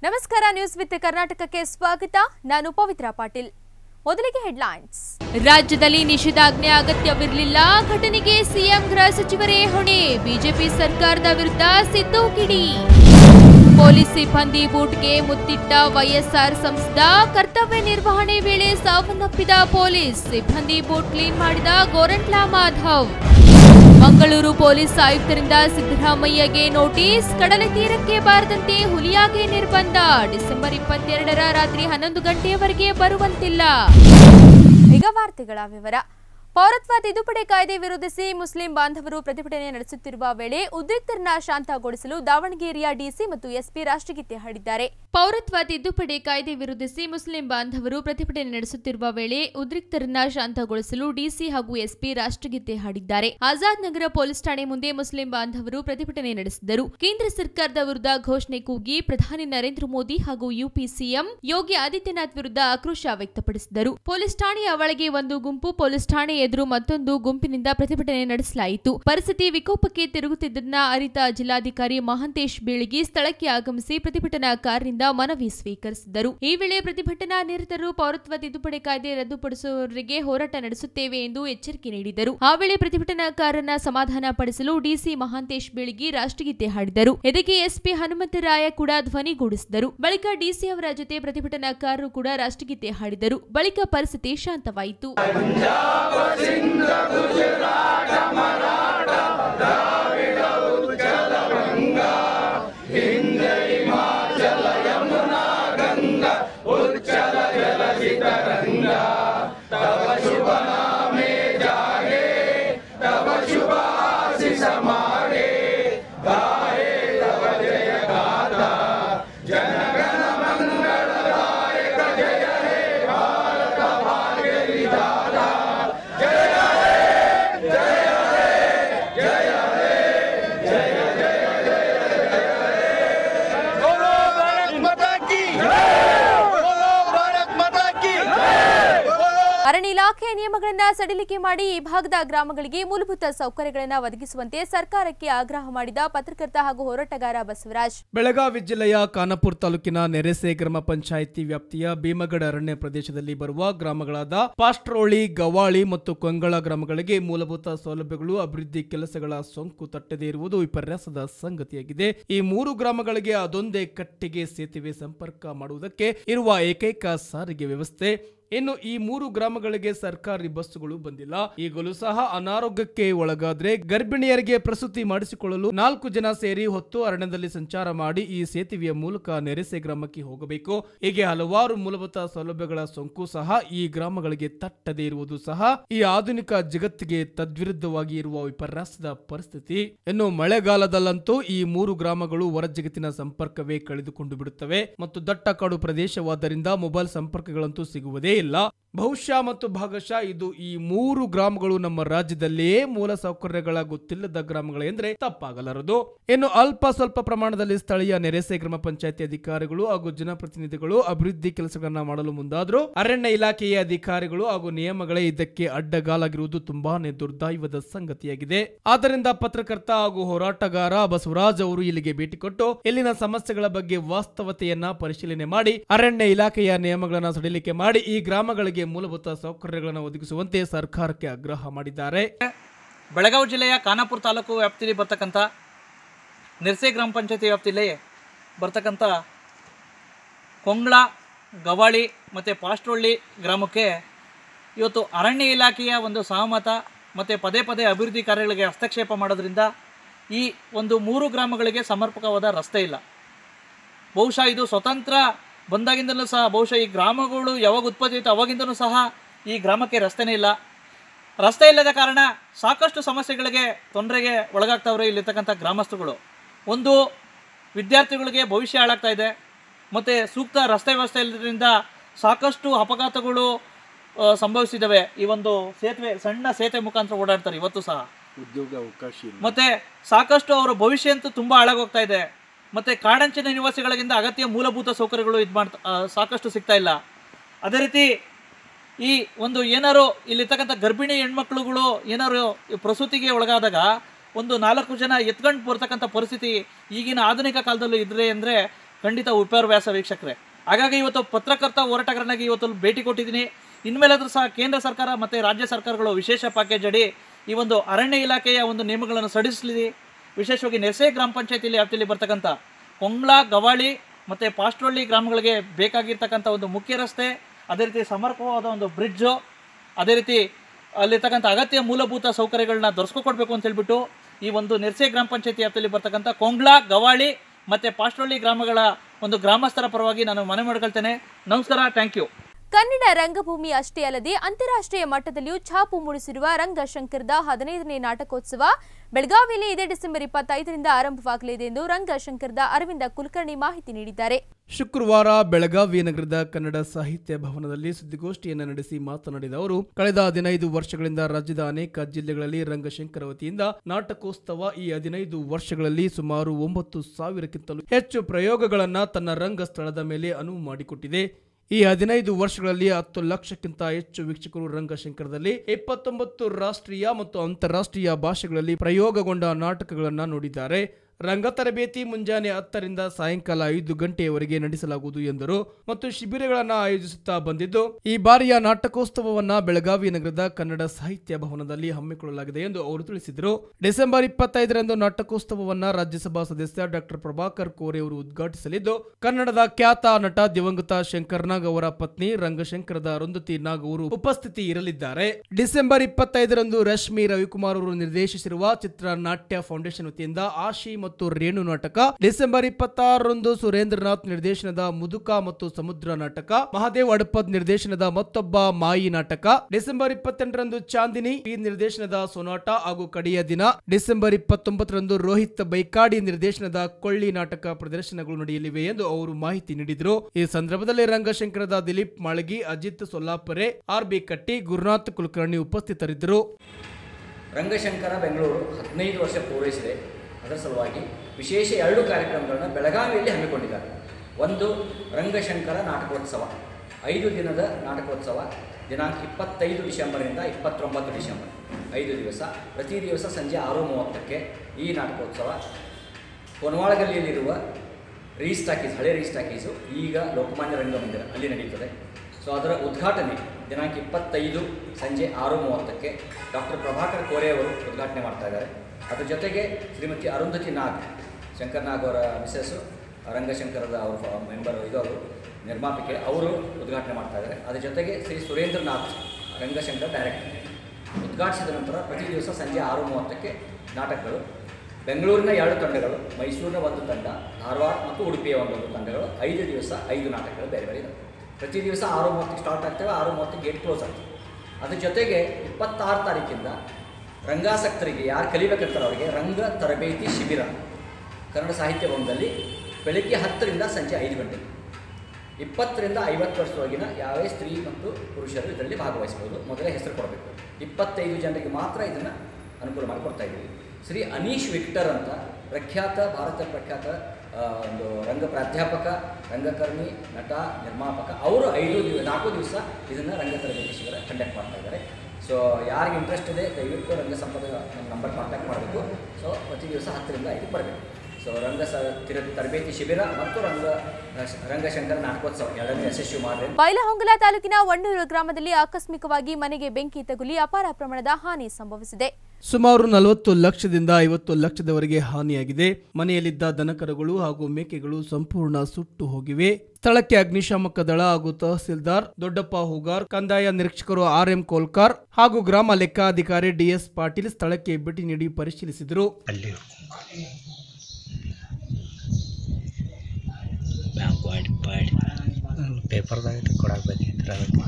ನಮಸ್ಕಾರ news with ಕರ್ನಾಟಕಕ್ಕೆ ಸ್ವಾಗತ ನಾನು ಪವಿತ್ರ ಪಾಟೀಲ್ ಮೊದಲಿಗೆ ಹೆಡ್ಲೈನ್ಸ್ ರಾಜ್ಯದಲ್ಲಿ ನಿಷೇಧಾಜ್ಞೆ ಅಗತ್ಯವಿರಲಿಲ್ಲ ಘಟನೆಗೆ ಸಿಎಂ ಗೃಹ ಸಚಿವರೇ ಹೊಣೆ ಬಿಜೆಪಿ ಸರ್ಕಾರದ ವಿರುದ್ಧ ಸಿದ್ದು ಕಿಡಿ ಪೊಲೀಸ್ ಸಿಬ್ಬಂದಿ ಬೂಟ್ಗೆ ಮುತ್ತಿಟ್ಟ ವೈಎಸ್ಆರ್ ಸಂಸದ ಕರ್ತವ್ಯ ನಿರ್ವಹಣೆ ವೇಳೆ ಸಾವನ್ನಪ್ಪಿದ ಪೊಲೀಸ್ ಸಿಬ್ಬಂದಿ ಬೂಟ್ ಕ್ಲೀನ್ ಮಾಡಿದ ಗೋರಂಟ್ಲಾ ಮಾಧವ್ ಮಂಗಳೂರು ಪೊಲೀಸ್ ಆಯುಕ್ತರಿಂದ ಸಿದ್ದರಾಮಯ್ಯಗೆ ನೋಟಿಸ್ ಕಡಲ ತೀರಕ್ಕೆ ಬಾರದಂತೆ ಹುಲಿಯಾಗೆ ನಿರ್ಬಂಧ ಡಿಸೆಂಬರ್ ಇಪ್ಪತ್ತೆರಡರ ರಾತ್ರಿ ಹನ್ನೊಂದು ಗಂಟೆಯವರೆಗೆ ಬರುವಂತಿಲ್ಲ ಈಗ ವಾರ್ತೆಗಳ ವಿವರ ಪೌರತ್ವ ತಿದ್ದುಪಡಿ ಕಾಯ್ದೆ ವಿರೋಧಿಸಿ ಮುಸ್ಲಿಂ ಬಾಂಧವರು ಪ್ರತಿಭಟನೆ ನಡೆಸುತ್ತಿರುವ ವೇಳೆ ಉದ್ರಿಕ್ತರನ್ನ ಶಾಂತಗೊಳಿಸಲು ದಾವಣಗೆರೆಯ ಡಿಸಿ ಮತ್ತು ಎಸ್ಪಿ ರಾಷ್ಟ್ರಗೀತೆ ಹಾಡಿದ್ದಾರೆ ಪೌರತ್ವ ತಿದ್ದುಪಡಿ ಕಾಯ್ದೆ ವಿರೋಧಿಸಿ ಮುಸ್ಲಿಂ ಬಾಂಧವರು ಪ್ರತಿಭಟನೆ ನಡೆಸುತ್ತಿರುವ ವೇಳೆ ಉದ್ರಿಕ್ತರನ್ನ ಶಾಂತಗೊಳಿಸಲು ಡಿಸಿ ಹಾಗೂ ಎಸ್ಪಿ ರಾಷ್ಟ್ರಗೀತೆ ಹಾಡಿದ್ದಾರೆ ಆಜಾದ್ ನಗರ ಪೊಲೀಸ್ ಠಾಣೆ ಮುಂದೆ ಮುಸ್ಲಿಂ ಬಾಂಧವರು ಪ್ರತಿಭಟನೆ ನಡೆಸಿದರು ಕೇಂದ್ರ ಸರ್ಕಾರದ ವಿರುದ್ಧ ಘೋಷಣೆ ಕೂಗಿ ಪ್ರಧಾನಿ ನರೇಂದ್ರ ಮೋದಿ ಹಾಗೂ ಯುಪಿ ಸಿಎಂ ಯೋಗಿ ಆದಿತ್ಯನಾಥ್ ವಿರುದ್ಧ ಆಕ್ರೋಶ ವ್ಯಕ್ತಪಡಿಸಿದರು ಪೊಲೀಸ್ ಠಾಣೆಯ ಒಳಗೆ ಒಂದು ಗುಂಪು ಪೊಲೀಸ್ ಠಾಣೆ ಎದುರು ಮತ್ತೊಂದು ಗುಂಪಿನಿಂದ ಪ್ರತಿಭಟನೆ ನಡೆಸಲಾಯಿತು ಪರಿಸ್ಥಿತಿ ವಿಕೋಪಕ್ಕೆ ತಿರುಗುತ್ತಿದ್ದನ್ನ ಅರಿತ ಜಿಲ್ಲಾಧಿಕಾರಿ ಮಹಾಂತೇಶ್ ಬೀಳಿಗಿ ಸ್ಥಳಕ್ಕೆ ಆಗಮಿಸಿ ಪ್ರತಿಭಟನಾಕಾರರಿಂದ ಮನವಿ ಸ್ವೀಕರಿಸಿದರು ಈ ವೇಳೆ ಪ್ರತಿಭಟನಾ ನಿರತರು ಪೌರತ್ವ ತಿದ್ದುಪಡಿ ಕಾಯ್ದೆ ರದ್ದುಪಡಿಸುವವರೆಗೆ ಹೋರಾಟ ನಡೆಸುತ್ತೇವೆ ಎಂದು ಎಚ್ಚರಿಕೆ ನೀಡಿದರು ಆ ವೇಳೆ ಪ್ರತಿಭಟನಾಕಾರರನ್ನ ಸಮಾಧಾನ ಪಡಿಸಲು ಡಿಸಿ ಮಹಾಂತೇಶ್ ಬೀಳಿಗಿ ರಾಷ್ಟ್ರಗೀತೆ ಹಾಡಿದರು ಇದಕ್ಕೆ ಎಸ್ಪಿ ಹನುಮಂತರಾಯ ಕೂಡ ಧ್ವನಿಗೂಡಿಸಿದರು ಬಳಿಕ ಡಿಸಿ ಅವರ ಜೊತೆ ಪ್ರತಿಭಟನಾಕಾರರು ಕೂಡ ರಾಷ್ಟ್ರಗೀತೆ ಹಾಡಿದರು ಬಳಿಕ ಪರಿಸ್ಥಿತಿ ಶಾಂತವಾಯಿತು बोलो भारत माता की बोलो भारत माता की बोलो ಅರಣ್ಯ ಇಲಾಖೆಯ ನಿಯಮಗಳನ್ನ ಸಡಿಲಿಕೆ ಮಾಡಿ ಈ ಭಾಗದ ಗ್ರಾಮಗಳಿಗೆ ಮೂಲಭೂತ ಸೌಕರ್ಯಗಳನ್ನು ಒದಗಿಸುವಂತೆ ಸರ್ಕಾರಕ್ಕೆ ಆಗ್ರಹ ಮಾಡಿದ ಪತ್ರಕರ್ತ ಹಾಗೂ ಹೋರಾಟಗಾರ ಬಸವರಾಜ್ ಬೆಳಗಾವಿ ಜಿಲ್ಲೆಯ ಖಾನಾಪುರ ತಾಲೂಕಿನ ನೆರೆಸೆ ಗ್ರಾಮ ಪಂಚಾಯಿತಿ ವ್ಯಾಪ್ತಿಯ ಭೀಮಗಡ ಅರಣ್ಯ ಪ್ರದೇಶದಲ್ಲಿ ಬರುವ ಗ್ರಾಮಗಳಾದ ಪಾಸ್ಟ್ರೋಳಿ ಗವಾಳಿ ಮತ್ತು ಕೊಂಗಳ ಗ್ರಾಮಗಳಿಗೆ ಮೂಲಭೂತ ಸೌಲಭ್ಯಗಳು ಅಭಿವೃದ್ಧಿ ಕೆಲಸಗಳ ಸೋಂಕು ತಟ್ಟದೇ ಇರುವುದು ವಿಪರ್ಯಾಸದ ಸಂಗತಿಯಾಗಿದೆ ಈ ಮೂರು ಗ್ರಾಮಗಳಿಗೆ ಅದೊಂದೇ ಕಟ್ಟಿಗೆ ಸೇತುವೆ ಸಂಪರ್ಕ ಮಾಡುವುದಕ್ಕೆ ಇರುವ ಏಕೈಕ ಸಾರಿಗೆ ವ್ಯವಸ್ಥೆ ಇನ್ನು ಈ ಮೂರು ಗ್ರಾಮಗಳಿಗೆ ಸರ್ಕಾರಿ ಬಸ್ಸುಗಳು ಬಂದಿಲ್ಲ ಈಗಲೂ ಸಹ ಅನಾರೋಗ್ಯಕ್ಕೆ ಒಳಗಾದ್ರೆ ಗರ್ಭಿಣಿಯರಿಗೆ ಪ್ರಸೂತಿ ಮಾಡಿಸಿಕೊಳ್ಳಲು ನಾಲ್ಕು ಜನ ಸೇರಿ ಹೊತ್ತು ಅರಣ್ಯದಲ್ಲಿ ಸಂಚಾರ ಮಾಡಿ ಈ ಸೇತುವೆಯ ಮೂಲಕ ನೆರೆಸೆ ಗ್ರಾಮಕ್ಕೆ ಹೋಗಬೇಕು ಹೀಗೆ ಹಲವಾರು ಮೂಲಭೂತ ಸೌಲಭ್ಯಗಳ ಸೋಂಕು ಸಹ ಈ ಗ್ರಾಮಗಳಿಗೆ ತಟ್ಟದೇ ಇರುವುದು ಸಹ ಈ ಆಧುನಿಕ ಜಗತ್ತಿಗೆ ತದ್ವಿರುದ್ಧವಾಗಿ ಇರುವ ವಿಪರ್ಯಾಸದ ಪರಿಸ್ಥಿತಿ ಇನ್ನು ಮಳೆಗಾಲದಲ್ಲಂತೂ ಈ ಮೂರು ಗ್ರಾಮಗಳು ಹೊರ ಜಗತ್ತಿನ ಸಂಪರ್ಕವೇ ಕಳೆದುಕೊಂಡು ಬಿಡುತ್ತವೆ ಮತ್ತು ದಟ್ಟ ಕಾಡು ಪ್ರದೇಶವಾದ್ದರಿಂದ ಮೊಬೈಲ್ ಸಂಪರ್ಕಗಳಂತೂ ಸಿಗುವುದೇ ಇಲ್ಲ ಬಹುಶಃ ಮತ್ತು ಭಾಗಶಃ ಇದು ಈ ಮೂರು ಗ್ರಾಮಗಳು ನಮ್ಮ ರಾಜ್ಯದಲ್ಲಿಯೇ ಮೂಲ ಸೌಕರ್ಯಗಳ ಗೊತ್ತಿಲ್ಲದ ಗ್ರಾಮಗಳೆಂದ್ರೆ ತಪ್ಪಾಗಲಾರದು ಇನ್ನು ಅಲ್ಪ ಸ್ವಲ್ಪ ಪ್ರಮಾಣದಲ್ಲಿ ಸ್ಥಳೀಯ ನೆರೆಸೆ ಗ್ರಾಮ ಪಂಚಾಯತಿ ಅಧಿಕಾರಿಗಳು ಹಾಗೂ ಜನಪ್ರತಿನಿಧಿಗಳು ಅಭಿವೃದ್ಧಿ ಕೆಲಸಗಳನ್ನ ಮಾಡಲು ಮುಂದಾದರೂ ಅರಣ್ಯ ಇಲಾಖೆಯ ಅಧಿಕಾರಿಗಳು ಹಾಗೂ ನಿಯಮಗಳೇ ಇದಕ್ಕೆ ಅಡ್ಡಗಾಲಾಗಿರುವುದು ತುಂಬಾನೇ ದುರ್ದೈವದ ಸಂಗತಿಯಾಗಿದೆ ಆದ್ದರಿಂದ ಪತ್ರಕರ್ತ ಹಾಗೂ ಹೋರಾಟಗಾರ ಬಸವರಾಜ್ ಅವರು ಇಲ್ಲಿಗೆ ಭೇಟಿ ಕೊಟ್ಟು ಇಲ್ಲಿನ ಸಮಸ್ಯೆಗಳ ಬಗ್ಗೆ ವಾಸ್ತವತೆಯನ್ನ ಪರಿಶೀಲನೆ ಮಾಡಿ ಅರಣ್ಯ ಇಲಾಖೆಯ ನಿಯಮಗಳನ್ನ ಸಡಿಲಿಕೆ ಮಾಡಿ ಈ ಗ್ರಾಮಗಳಿಗೆ ಮೂಲಭೂತ ಸೌಕರ್ಯಗಳನ್ನು ಒದಗಿಸುವಂತೆ ಸರ್ಕಾರಕ್ಕೆ ಆಗ್ರಹ ಮಾಡಿದ್ದಾರೆ ಬೆಳಗಾವಿ ಜಿಲ್ಲೆಯ ಖಾನಾಪುರ ತಾಲೂಕು ವ್ಯಾಪ್ತಿಯಲ್ಲಿ ಬರ್ತಕ್ಕಂಥ ನಿರ್ಸೆ ಗ್ರಾಮ ಪಂಚಾಯತಿ ವ್ಯಾಪ್ತಿಯಲ್ಲಿ ಬರ್ತಕ್ಕಂಥ ಕೊಂಗ್ಳ ಗವಾಳಿ ಮತ್ತು ಪಾಸ್ಟ್ರೊಳ್ಳಿ ಗ್ರಾಮಕ್ಕೆ ಇವತ್ತು ಅರಣ್ಯ ಇಲಾಖೆಯ ಒಂದು ಸಹಮತ ಮತ್ತು ಪದೇ ಪದೇ ಅಭಿವೃದ್ಧಿ ಕಾರ್ಯಗಳಿಗೆ ಹಸ್ತಕ್ಷೇಪ ಮಾಡೋದ್ರಿಂದ ಈ ಒಂದು ಮೂರು ಗ್ರಾಮಗಳಿಗೆ ಸಮರ್ಪಕವಾದ ರಸ್ತೆ ಇಲ್ಲ ಬಹುಶಃ ಇದು ಸ್ವತಂತ್ರ ಬಂದಾಗಿಂದಲೂ ಸಹ ಬಹುಶಃ ಈ ಗ್ರಾಮಗಳು ಯಾವಾಗ ಉತ್ಪತ್ತಿ ಆಯಿತು ಅವಾಗಿಂದನೂ ಸಹ ಈ ಗ್ರಾಮಕ್ಕೆ ರಸ್ತೆನೇ ಇಲ್ಲ ರಸ್ತೆ ಇಲ್ಲದ ಕಾರಣ ಸಾಕಷ್ಟು ಸಮಸ್ಯೆಗಳಿಗೆ ತೊಂದರೆಗೆ ಒಳಗಾಗ್ತಾವ್ರೆ ಇಲ್ಲಿರ್ತಕ್ಕಂಥ ಗ್ರಾಮಸ್ಥರುಗಳು ಒಂದು ವಿದ್ಯಾರ್ಥಿಗಳಿಗೆ ಭವಿಷ್ಯ ಹಾಳಾಗ್ತಾ ಇದೆ ಮತ್ತು ಸೂಕ್ತ ರಸ್ತೆ ವ್ಯವಸ್ಥೆ ಇಲ್ಲದ್ರಿಂದ ಸಾಕಷ್ಟು ಅಪಘಾತಗಳು ಆ, ಸಂಭವಿಸಿದ್ದಾವೆ ಈ ಒಂದು ಸೇತುವೆ ಸಣ್ಣ ಸೇತುವೆ ಮುಖಾಂತರ ಓಡಾಡ್ತಾರೆ ಇವತ್ತು ಸಹ ಉದ್ಯೋಗ ಅವಕಾಶ ಇಲ್ಲ ಮತ್ತೆ ಸಾಕಷ್ಟು ಅವರ ಭವಿಷ್ಯ ಅಂತೂ ತುಂಬ ಹಾಳಾಗೋಗ್ತಾ ಇದೆ ಮತ್ತೆ ಕಾಡಂಚಿನ ನಿವಾಸಿಗಳಿಗಿಂತ ಅಗತ್ಯ ಮೂಲಭೂತ ಸೌಕರ್ಯಗಳು ಇದು ಮಾಡ್ತಾ ಆ, ಸಾಕಷ್ಟು ಸಿಗ್ತಾ ಇಲ್ಲ ಅದೇ ರೀತಿ ಈ ಒಂದು ಏನಾರು ಇಲ್ಲಿರ್ತಕ್ಕಂಥ ಗರ್ಭಿಣಿ ಹೆಣ್ಮಕ್ಳುಗಳು ಏನಾರು ಈ ಪ್ರಸೂತಿಗೆ ಒಳಗಾದಾಗ ಒಂದು ನಾಲ್ಕು ಜನ ಎತ್ಕೊಂಡು ಬರ್ತಕ್ಕಂಥ ಪರಿಸ್ಥಿತಿ ಈಗಿನ ಆಧುನಿಕ ಕಾಲದಲ್ಲೂ ಇದ್ರೆ ಅಂದರೆ ಖಂಡಿತ ಉಪರ್ವ್ಯಾಸ ವೀಕ್ಷಕರೇ ಹಾಗಾಗಿ ಇವತ್ತು ಪತ್ರಕರ್ತ ಹೋರಾಟಗಾರನಾಗಿ ಇವತ್ತು ಭೇಟಿ ಕೊಟ್ಟಿದ್ದೀನಿ ಇನ್ಮೇಲಾದರೂ ಸಹ ಕೇಂದ್ರ ಸರ್ಕಾರ ಮತ್ತು ರಾಜ್ಯ ಸರ್ಕಾರಗಳು ವಿಶೇಷ ಪ್ಯಾಕೇಜ್ ಅಡಿ ಈ ಒಂದು ಅರಣ್ಯ ಇಲಾಖೆಯ ಒಂದು ನಿಯಮಗಳನ್ನು ಸಡಿಸಲಿ ವಿಶೇಷವಾಗಿ ನೆಸೆ ಗ್ರಾಮ ಪಂಚಾಯತಿಯಲ್ಲಿ ವ್ಯಾಪ್ತಿಯಲ್ಲಿ ಬರ್ತಕ್ಕಂಥ ಕೊಂಗ್ಲ ಗವಾಳಿ ಮತ್ತು ಪಾಸ್ಟ್ರಳ್ಳಿ ಗ್ರಾಮಗಳಿಗೆ ಬೇಕಾಗಿರ್ತಕ್ಕಂಥ ಒಂದು ಮುಖ್ಯ ರಸ್ತೆ ಅದೇ ರೀತಿ ಸಮರ್ಪಕವಾದ ಒಂದು ಬ್ರಿಡ್ಜು ಅದೇ ರೀತಿ ಅಲ್ಲಿರ್ತಕ್ಕಂಥ ಅಗತ್ಯ ಮೂಲಭೂತ ಸೌಕರ್ಯಗಳನ್ನ ದೊರಸ್ಕೊಡ್ಬೇಕು ಅಂತ ಹೇಳ್ಬಿಟ್ಟು ಈ ಒಂದು ನೆರ್ಸೆ ಗ್ರಾಮ ಪಂಚಾಯತಿ ವ್ಯಾಪ್ತಿಯಲ್ಲಿ ಬರ್ತಕ್ಕಂಥ ಕೊಂಗ್ಲಾ ಗವಾಳಿ ಮತ್ತು ಪಾಸ್ಟ್ರಳ್ಳಿ ಗ್ರಾಮಗಳ ಒಂದು ಗ್ರಾಮಸ್ಥರ ಪರವಾಗಿ ನಾನು ಮನವಿ ಮಾಡ್ಕೊಳ್ತೇನೆ ನಮಸ್ಕಾರ ಥ್ಯಾಂಕ್ ಯು ಕನ್ನಡ ರಂಗಭೂಮಿ ಅಷ್ಟೇ ಅಲ್ಲದೆ ಅಂತಾರಾಷ್ಟ್ರೀಯ ಮಟ್ಟದಲ್ಲಿಯೂ ಛಾಪು ಮೂಡಿಸಿರುವ ರಂಗಶಂಕರದ ಹದಿನೈದನೇ ನಾಟಕೋತ್ಸವ ಬೆಳಗಾವಿಯಲ್ಲಿ ಇದೇ ಡಿಸೆಂಬರ್ ಇಪ್ಪತ್ತೈದರಿಂದ ಆರಂಭವಾಗಲಿದೆ ಎಂದು ರಂಗಶಂಕರದ ಅರವಿಂದ ಕುಲಕರ್ಣಿ ಮಾಹಿತಿ ನೀಡಿದ್ದಾರೆ ಶುಕ್ರವಾರ ಬೆಳಗಾವಿ ನಗರದ ಕನ್ನಡ ಸಾಹಿತ್ಯ ಭವನದಲ್ಲಿ ಸುದ್ದಿಗೋಷ್ಠಿಯನ್ನು ನಡೆಸಿ ಮಾತನಾಡಿದ ಅವರು ಕಳೆದ ಹದಿನೈದು ವರ್ಷಗಳಿಂದ ರಾಜ್ಯದ ಅನೇಕ ಜಿಲ್ಲೆಗಳಲ್ಲಿ ರಂಗಶಂಕರ ವತಿಯಿಂದ ನಾಟಕೋತ್ಸವ ಈ ಹದಿನೈದು ವರ್ಷಗಳಲ್ಲಿ ಸುಮಾರು ಒಂಬತ್ತು ಸಾವಿರಕ್ಕಿಂತಲೂ ಹೆಚ್ಚು ಪ್ರಯೋಗಗಳನ್ನ ತನ್ನ ರಂಗಸ್ಥಳದ ಮೇಲೆ ಅನುವು ಮಾಡಿಕೊಟ್ಟಿದೆ ಈ ಹದಿನೈದು ವರ್ಷಗಳಲ್ಲಿ ಹತ್ತು ಲಕ್ಷಕ್ಕಿಂತ ಹೆಚ್ಚು ವೀಕ್ಷಕರು ರಂಗಶಂಕರದಲ್ಲಿ ಇಪ್ಪತ್ತೊಂಬತ್ತು ರಾಷ್ಟ್ರೀಯ ಮತ್ತು ಅಂತಾರಾಷ್ಟ್ರೀಯ ಭಾಷೆಗಳಲ್ಲಿ ಪ್ರಯೋಗಗೊಂಡ ನಾಟಕಗಳನ್ನು ನೋಡಿದ್ದಾರೆ ರಂಗ ತರಬೇತಿ ಮುಂಜಾನೆ ಹತ್ತರಿಂದ ಸಾಯಂಕಾಲ ಐದು ಗಂಟೆಯವರೆಗೆ ನಡೆಸಲಾಗುವುದು ಎಂದರು ಮತ್ತು ಶಿಬಿರಗಳನ್ನು ಆಯೋಜಿಸುತ್ತಾ ಬಂದಿದ್ದು ಈ ಬಾರಿಯ ನಾಟಕೋತ್ಸವವನ್ನ ಬೆಳಗಾವಿ ನಗರದ ಕನ್ನಡ ಸಾಹಿತ್ಯ ಭವನದಲ್ಲಿ ಹಮ್ಮಿಕೊಳ್ಳಲಾಗಿದೆ ಎಂದು ಅವರು ತಿಳಿಸಿದರು ಡಿಸೆಂಬರ್ ಇಪ್ಪತ್ತೈದರಂದು ನಾಟಕೋತ್ಸವವನ್ನ ರಾಜ್ಯಸಭಾ ಸದಸ್ಯ ಡಾಕ್ಟರ್ ಪ್ರಭಾಕರ್ ಕೋರೆ ಅವರು ಉದ್ಘಾಟಿಸಲಿದ್ದು ಕನ್ನಡದ ಖ್ಯಾತ ನಟ ದಿವಂಗತ ಶಂಕರ್ ನಾಗ್ ಅವರ ಪತ್ನಿ ರಂಗಶಂಕರದ ಅರುಂಧತಿ ನಾಗ್ ಅವರು ಉಪಸ್ಥಿತಿ ಇರಲಿದ್ದಾರೆ ಡಿಸೆಂಬರ್ ಇಪ್ಪತ್ತೈದರಂದು ರಶ್ಮಿ ರವಿಕುಮಾರ್ ಅವರು ನಿರ್ದೇಶಿಸಿರುವ ಚಿತ್ರ ನಾಟ್ಯ ಫೌಂಡೇಶನ್ ವತಿಯಿಂದ ಆಶಿ ಮತ್ತು ರೇಣು ನಾಟಕ ಡಿಸೆಂಬರ್ ಇಪ್ಪತ್ತಾರರಂದು ಸುರೇಂದ್ರನಾಥ್ ನಿರ್ದೇಶನದ ಮುದುಕ ಮತ್ತು ಸಮುದ್ರ ನಾಟಕ ಮಹಾದೇವ್ ಅಡಪದ್ ನಿರ್ದೇಶನದ ಮತ್ತೊಬ್ಬ ಮಾಯಿ ನಾಟಕ ಡಿಸೆಂಬರ್ ಇಪ್ಪತ್ತೆಂಟರಂದು ಚಾಂದಿನಿ ಈ ನಿರ್ದೇಶನದ ಸೊನಾಟ ಹಾಗೂ ಕಡೆಯ ದಿನ ಡಿಸೆಂಬರ್ ಇಪ್ಪತ್ತೊಂಬತ್ತರಂದು ರೋಹಿತ್ ಬೈಕಾಡಿ ನಿರ್ದೇಶನದ ಕೊಳ್ಳಿ ನಾಟಕ ಪ್ರದರ್ಶನಗಳು ನಡೆಯಲಿವೆ ಎಂದು ಅವರು ಮಾಹಿತಿ ನೀಡಿದರು ಈ ಸಂದರ್ಭದಲ್ಲಿ ರಂಗಶಂಕರದ ದಿಲೀಪ್ ಮಾಳಗಿ ಅಜಿತ್ ಸೊಲ್ಲಾಪುರೆ ಆರ್ ಬಿ ಕಟ್ಟಿ ಗುರುನಾಥ್ ಕುಲಕರ್ಣಿ ಉಪಸ್ಥಿತರಿದ್ದರು ರಂಗಶಂಕರ ಬೆಂಗಳೂರು ಹದಿನೈದು ವರ್ಷ ಪೂರೈಸಿದೆ ಅದರ ಸಲುವಾಗಿ ವಿಶೇಷ ಎರಡು ಕಾರ್ಯಕ್ರಮಗಳನ್ನು ಬೆಳಗಾವಿಯಲ್ಲಿ ಹಮ್ಮಿಕೊಂಡಿದ್ದಾರೆ ಒಂದು ರಂಗಶಂಕರ ನಾಟಕೋತ್ಸವ ಐದು ದಿನದ ನಾಟಕೋತ್ಸವ ದಿನಾಂಕ ಇಪ್ಪತ್ತೈದು ಡಿಸೆಂಬರಿಂದ ಇಪ್ಪತ್ತೊಂಬತ್ತು ಡಿಸೆಂಬರ್ ಐದು ದಿವಸ ಪ್ರತಿ ದಿವಸ ಸಂಜೆ ಆರು ಮೂವತ್ತಕ್ಕೆ ಈ ನಾಟಕೋತ್ಸವ ಕೊನವಾಳಗಲ್ಲಿಯಲ್ಲಿರುವ ರೀಸ್ ಟಾಕೀಸ್ ಹಳೆ ರೀಸ್ ಟಾಕೀಸು ಈಗ ಲೋಕಮಾನ್ಯ ರಂಗಮಂದಿರ ಅಲ್ಲಿ ನಡೀತದೆ ಸೊ ಅದರ ಉದ್ಘಾಟನೆ ದಿನಾಂಕ ಇಪ್ಪತ್ತೈದು ಸಂಜೆ ಆರು ಮೂವತ್ತಕ್ಕೆ ಡಾಕ್ಟರ್ ಪ್ರಭಾಕರ್ ಕೋರೆ ಅವರು ಉದ್ಘಾಟನೆ ಮಾಡ್ತಾ ಇದ್ದಾರೆ ಅದ್ರ ಜೊತೆಗೆ ಶ್ರೀಮತಿ ಅರುಂಧತಿ ನಾಗ್ ಶಂಕರ್ ನಾಗ್ ಅವರ ಮಿಸಸ್ಸು ರಂಗಶಂಕರದ ಅವರು ಮೆಂಬರ್ ಇದು ಅವರು ನಿರ್ಮಾಪಿಕೆ ಅವರು ಉದ್ಘಾಟನೆ ಮಾಡ್ತಾ ಇದ್ದಾರೆ ಅದ್ರ ಜೊತೆಗೆ ಶ್ರೀ ಸುರೇಂದ್ರನಾಥ್ ರಂಗಶಂಕರ್ ಡೈರೆಕ್ಟರ್ ಉದ್ಘಾಟಿಸಿದ ನಂತರ ಪ್ರತಿ ದಿವಸ ಸಂಜೆ ಆರು ಮೂವತ್ತಕ್ಕೆ ನಾಟಕಗಳು ಬೆಂಗಳೂರಿನ ಎರಡು ತಂಡಗಳು ಮೈಸೂರಿನ ಒಂದು ತಂಡ ಧಾರವಾಡ ಮತ್ತು ಉಡುಪಿಯ ಒಂದೊಂದು ತಂಡಗಳು ಐದು ದಿವಸ ಐದು ನಾಟಕಗಳು ಬೇರೆ ಬೇರೆ ಇದಾವೆ ಪ್ರತಿ ದಿವಸ ಆರು ಮೂವತ್ತಿಗೆ ಸ್ಟಾರ್ಟ್ ಆಗ್ತವೆ ಆರು ಮೂವತ್ತಿಗೆ ಗೇಟ್ ಕ್ಲೋಸ್ ಆಗ್ತವೆ ಅದ್ರ ಜೊತೆಗೆ ಇಪ್ಪತ್ತಾರು ತಾರೀಕಿಂದ ರಂಗಾಸಕ್ತರಿಗೆ ಯಾರು ಕಲಿಬೇಕಂತಾರೆ ಅವರಿಗೆ ರಂಗ ತರಬೇತಿ ಶಿಬಿರ ಕನ್ನಡ ಸಾಹಿತ್ಯ ಭವನದಲ್ಲಿ ಬೆಳಗ್ಗೆ ಹತ್ತರಿಂದ ಸಂಜೆ ಐದು ಗಂಟೆಗೆ ಇಪ್ಪತ್ತರಿಂದ ಐವತ್ತು ವರ್ಷದೊಳಗಿನ ಯಾವೇ ಸ್ತ್ರೀ ಮತ್ತು ಪುರುಷರು ಇದರಲ್ಲಿ ಭಾಗವಹಿಸಬಹುದು ಮೊದಲೇ ಹೆಸರು ಕೊಡಬೇಕು ಇಪ್ಪತ್ತೈದು ಜನರಿಗೆ ಮಾತ್ರ ಇದನ್ನು ಅನುಕೂಲ ಮಾಡಿಕೊಡ್ತಾ ಇದ್ದೀವಿ ಶ್ರೀ ಅನೀಶ್ ವಿಕ್ಟರ್ ಅಂತ ಪ್ರಖ್ಯಾತ ಭಾರತ ಪ್ರಖ್ಯಾತ ಆ, ಒಂದು ರಂಗ ಪ್ರಾಧ್ಯಾಪಕ ರಂಗಕರ್ಮಿ ನಟ ನಿರ್ಮಾಪಕ ಅವರು ಐದು ದಿವ ನಾಲ್ಕು ದಿವಸ ಇದನ್ನು ರಂಗ ತರಬೇತಿ ಶಿಬಿರ ಕಂಡಕ್ಟ್ ಮಾಡ್ತಾ ಇದ್ದಾರೆ ಸೊ ಯಾರಿಗೆ ಇಂಟ್ರೆಸ್ಟ್ ಇದೆ ದಯವಿಟ್ಟು ರಂಗ ಸಂಪದ ನಮ್ಮ ನಂಬರ್ ಕಾಂಟ್ಯಾಕ್ಟ್ ಮಾಡಬೇಕು ಸೊ ಪ್ರತಿ ದಿವಸ ಹತ್ತರಿಂದ ಐದು ಬರಬೇಕು ಸೊ ರಂಗ ಸ ತಿರ ತರಬೇತಿ ಶಿಬಿರ ಮತ್ತು ರಂಗ ರಂಗಶಂಕರ ನಾಟಕೋತ್ಸವ ಎರಡನ್ನೂ ಯಶಸ್ವಿ ಮಾಡಿ ಬೈಲಹೊಂಗಲ ತಾಲೂಕಿನ ವಣ್ಣೂರು ಗ್ರಾಮದಲ್ಲಿ ಆಕಸ್ಮಿಕವಾಗಿ ಮನೆಗೆ ಬೆಂಕಿ ತಗುಲಿ ಅಪಾರ ಪ್ರಮಾಣದ ಹಾನಿ ಸಂಭವಿಸಿದೆ ಸುಮಾರು ನಲವತ್ತು ಲಕ್ಷದಿಂದ ಐವತ್ತು ಲಕ್ಷದವರೆಗೆ ಹಾನಿಯಾಗಿದೆ ಮನೆಯಲ್ಲಿದ್ದ ದನಕರುಗಳು ಹಾಗೂ ಮೇಕೆಗಳು ಸಂಪೂರ್ಣ ಸುಟ್ಟು ಹೋಗಿವೆ ಸ್ಥಳಕ್ಕೆ ಅಗ್ನಿಶಾಮಕ ದಳ ಹಾಗೂ ತಹಸೀಲ್ದಾರ್ ದೊಡ್ಡಪ್ಪ ಹೂಗಾರ್ ಕಂದಾಯ ನಿರೀಕ್ಷಕರು ಆರ್ ಎಂ ಕೋಲ್ಕಾರ್ ಹಾಗೂ ಗ್ರಾಮ ಲೆಕ್ಕಾಧಿಕಾರಿ ಡಿಎಸ್ ಪಾಟೀಲ್ ಸ್ಥಳಕ್ಕೆ ಭೇಟಿ ನೀಡಿ ಪರಿಶೀಲಿಸಿದರು ಅಲ್ಲಿ ಬ್ಯಾಂಕ್ ಬಾಡಿ ಬಾಡಿ ಪೇಪರ್ದಾಗ ಕೊಡಕ್ಕೆ ಬಂದಿದ್ರೆ ಅದಕ್ಕೆ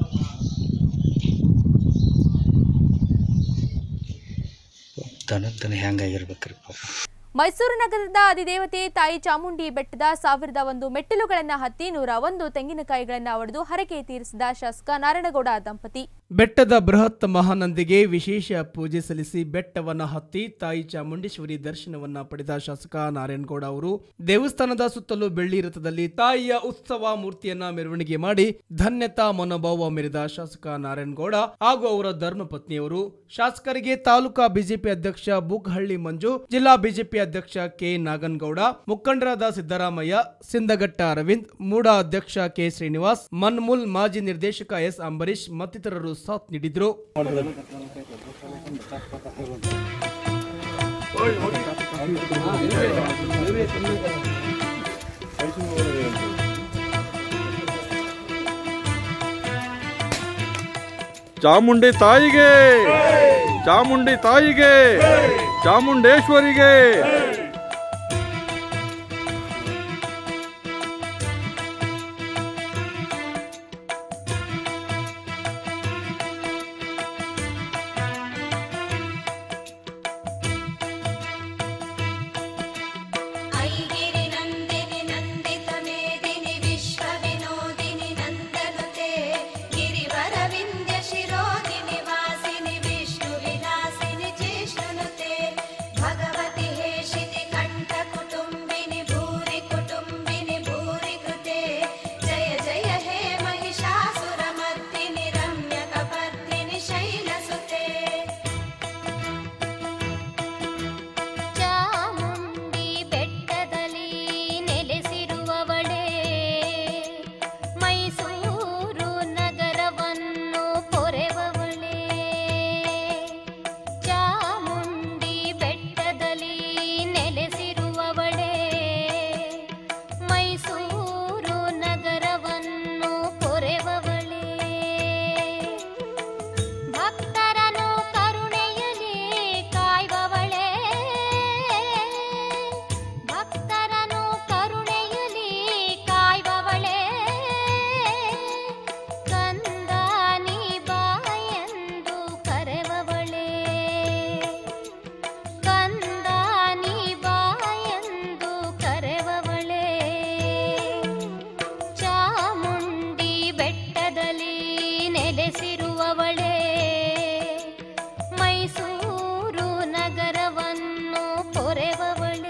ದನದ ದನ ಹೆಂಗಾಗಿರ್ಬೇಕ್ರಿ ಪಾಪ ಮೈಸೂರು ನಗರದ ಅಧಿದೇವತೆ ತಾಯಿ ಚಾಮುಂಡಿ ಬೆಟ್ಟದ ಸಾವಿರದ ಒಂದು ಮೆಟ್ಟಿಲುಗಳನ್ನು ಹತ್ತಿ ನೂರ ಒಂದು ತೆಂಗಿನಕಾಯಿಗಳನ್ನು ಒಡೆದು ಹರಕೆ ತೀರಿಸಿದ ಶಾಸಕ ನಾರಾಯಣಗೌಡ ದಂಪತಿ ಬೆಟ್ಟದ ಬೃಹತ್ ಮಹಾನಂದಿಗೆ ವಿಶೇಷ ಪೂಜೆ ಸಲ್ಲಿಸಿ ಬೆಟ್ಟವನ್ನ ಹತ್ತಿ ತಾಯಿ ಚಾಮುಂಡೇಶ್ವರಿ ದರ್ಶನವನ್ನ ಪಡೆದ ಶಾಸಕ ನಾರಾಯಣಗೌಡ ಅವರು ದೇವಸ್ಥಾನದ ಸುತ್ತಲೂ ಬೆಳ್ಳಿ ರಥದಲ್ಲಿ ತಾಯಿಯ ಉತ್ಸವ ಮೂರ್ತಿಯನ್ನ ಮೆರವಣಿಗೆ ಮಾಡಿ ಧನ್ಯತಾ ಮನೋಭಾವ ಮೆರೆದ ಶಾಸಕ ನಾರಾಯಣಗೌಡ ಹಾಗೂ ಅವರ ಧರ್ಮಪತ್ನಿಯವರು ಶಾಸಕರಿಗೆ ತಾಲೂಕಾ ಬಿಜೆಪಿ ಅಧ್ಯಕ್ಷ ಬೂಕಹಳ್ಳಿ ಮಂಜು ಜಿಲ್ಲಾ ಬಿಜೆಪಿ ಅಧ್ಯಕ್ಷ ಕೆ ನಾಗನಗೌಡ ಮುಖಂಡರಾದ ಸಿದ್ದರಾಮಯ್ಯ ಸಿಂದಗಟ್ಟ ಅರವಿಂದ್ ಮೂಡಾ ಅಧ್ಯಕ್ಷ ಕೆ ಶ್ರೀನಿವಾಸ್ ಮನ್ಮೂಲ್ ಮಾಜಿ ನಿರ್ದೇಶಕ ಎಸ್ ಅಂಬರೀಶ್ ಮತ್ತಿತರರು ಸಾಥ್ ನೀಡಿದ್ರು ಚಾಮುಂಡಿ ತಾಯಿಗೆ ಚಾಮುಂಡಿ ತಾಯಿಗೆ ಚಾಮುಂಡೇಶ್ವರಿಗೆ ऐगिरि नन्दिनि नन्दित मेदिनि विश्वविनोदिनि नन्दनुते गिरिवरविन्द्य शिरोदिनि वासिनि विष्णुविलासिनि जिष्णुनुते भगवति हेशिति कण्ठकुटुम्बिनि भूरि कुटुम्बिनि भूरि कृते जय जय हे महिषासुरमर्दिनि रम्यकपर्दिनि शैलसुते ಚಾಮುಂಡಿ ಬೆಟ್ಟದಲ್ಲಿ ನೆಲೆಸಿರುವವಳೇ ಮೈಸೂರು ನಗರವನ್ನು ಪೊರೆವವಳೇ ಚಾಮುಂಡಿ ಬೆಟ್ಟದಲ್ಲಿ ನೆಲೆಸಿರುವವಳೇ ಮೈಸೂರು ನಗರವನ್ನು ಪೊರೆವವಳೇ ಭಕ್ತರನು ಕರುಣೆಯಲಿ ಕಾಯ್ಬವಳೇ ಭಕ್ತರನು ಕರುಣೆಯಲಿ ಕಾಯ್ಬವಳೇ ಕಂದಾನಿ ಬಾಯೆಂದು ಕರೆವವಳೇ ಕಂದಾನಿ ಬಾಯೆಂದು ಕರೆವವಳೇ ಚಾಮುಂಡಿ ಬೆಟ್ಟದಲ್ಲಿ ನೆಲೆಸಿರುವವಳೇ ಮೈಸೂರು ನಗರವನ್ನು ಪೊರೆವವಳೇ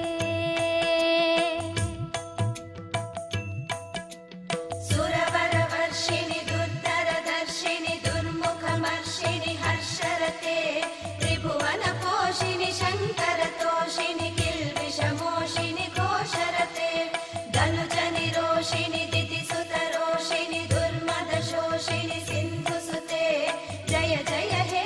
ಸುರವರವರ್ಷಿಣಿ ದುರ್ಧರದರ್ಶಿನಿ ದುರ್ಮುಖಮರ್ಷಿಣಿ ಹರ್ಷರತೆ ತ್ರಿಭುವನ ಪೋಷಿಣಿ ಶಂಕರ ತೋಷಿಣಿ ಕಿಲ್ಬಿಷಮೋಷಿಣಿ ಘೋಷರತೆ ಧನುಜ ನಿರೋಷಿಣಿ ದಿತಿಸುತ ರೋಷಿಣಿ ದುರ್ಮದ ಶೋಷಿಣಿ ಸಿಂಧು ಸುತೆ ಜಯ ಜಯ ಹೇ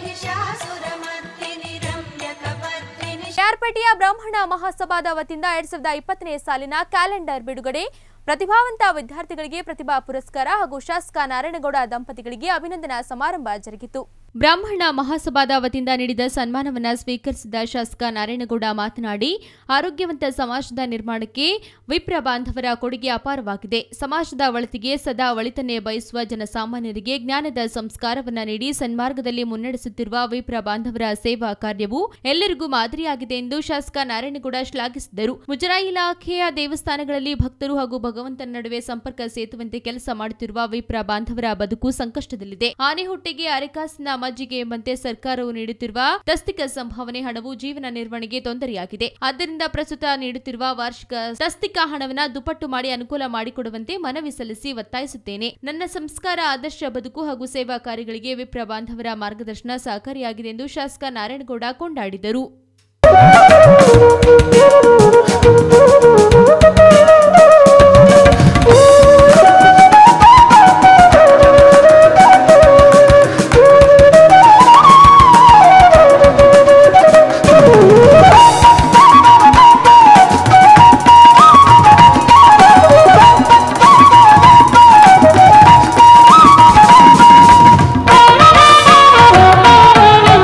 ಮಹಿಷಾಸುರಮರ್ದಿನಿ ರಮ್ಯಕಪರ್ದಿನಿ ಕೆಆರ್ಪೇಟೆಯ ಬ್ರಾಹ್ಮಣ ಮಹಾಸಭಾದ ವತಿಯಿಂದ ಎರಡ್ ಸಾವಿರದ ಇಪ್ಪತ್ತನೇ ಸಾಲಿನ ಕ್ಯಾಲೆಂಡರ್ ಬಿಡುಗಡೆ ಪ್ರತಿಭಾವಂತ ವಿದ್ಯಾರ್ಥಿಗಳಿಗೆ ಪ್ರತಿಭಾ ಪುರಸ್ಕಾರ ಹಾಗೂ ಶಾಸಕ ನಾರಾಯಣಗೌಡ ದಂಪತಿಗಳಿಗೆ ಅಭಿನಂದನಾ ಸಮಾರಂಭ ಜರುಗಿತು ಬ್ರಾಹ್ಮಣ ಮಹಾಸಭಾದ ವತಿಯಿಂದ ನೀಡಿದ ಸನ್ಮಾನವನ್ನ ಸ್ವೀಕರಿಸಿದ ಶಾಸಕ ನಾರಾಯಣಗೌಡ ಮಾತನಾಡಿ ಆರೋಗ್ಯವಂತ ಸಮಾಜದ ನಿರ್ಮಾಣಕ್ಕೆ ವಿಪ್ರ ಬಾಂಧವರ ಕೊಡುಗೆ ಅಪಾರವಾಗಿದೆ ಸಮಾಜದ ಒಳಿತಿಗೆ ಸದಾ ಒಳಿತನ್ನೇ ಬಯಸುವ ಜನಸಾಮಾನ್ಯರಿಗೆ ಜ್ಞಾನದ ಸಂಸ್ಕಾರವನ್ನ ನೀಡಿ ಸನ್ಮಾರ್ಗದಲ್ಲಿ ಮುನ್ನಡೆಸುತ್ತಿರುವ ವಿಪ್ರ ಬಾಂಧವರ ಸೇವಾ ಕಾರ್ಯವು ಎಲ್ಲರಿಗೂ ಮಾದರಿಯಾಗಿದೆ ಎಂದು ಶಾಸಕ ನಾರಾಯಣಗೌಡ ಶ್ಲಾಘಿಸಿದರು ಮುಜರಾಯಿ ಇಲಾಖೆಯ ದೇವಸ್ಥಾನಗಳಲ್ಲಿ ಭಕ್ತರು ಹಾಗೂ ಭಗವಂತನ ನಡುವೆ ಸಂಪರ್ಕ ಸೇತುವಂತೆ ಕೆಲಸ ಮಾಡುತ್ತಿರುವ ವಿಪ್ರ ಬಾಂಧವರ ಬದುಕು ಸಂಕಷ್ಟದಲ್ಲಿದೆ ಆನೆಹುಟ್ಟಿಗೆ ಅರೆಕಾಸಿನ ಮಜ್ಜಿಗೆ ಎಂಬಂತೆ ಸರ್ಕಾರವು ನೀಡುತ್ತಿರುವ ತಸ್ತಿಕ ಸಂಭಾವನೆ ಹಣವು ಜೀವನ ನಿರ್ವಹಣೆಗೆ ತೊಂದರೆಯಾಗಿದೆ ಆದ್ದರಿಂದ ಪ್ರಸ್ತುತ ನೀಡುತ್ತಿರುವ ವಾರ್ಷಿಕ ತಸ್ತಿಕ ಹಣವನ್ನ ದುಪ್ಪಟ್ಟು ಮಾಡಿ ಅನುಕೂಲ ಮಾಡಿಕೊಡುವಂತೆ ಮನವಿ ಸಲ್ಲಿಸಿ ಒತ್ತಾಯಿಸುತ್ತೇನೆ ನನ್ನ ಸಂಸ್ಕಾರ ಆದರ್ಶ ಬದುಕು ಹಾಗೂ ಸೇವಾ ಕಾರ್ಯಗಳಿಗೆ ವಿಪ್ರ ಬಾಂಧವರ ಮಾರ್ಗದರ್ಶನ ಸಹಕಾರಿಯಾಗಿದೆ ಎಂದು ಶಾಸಕ ನಾರಾಯಣಗೌಡ ಕೊಂಡಾಡಿದರು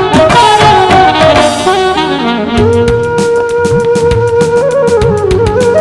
ಿ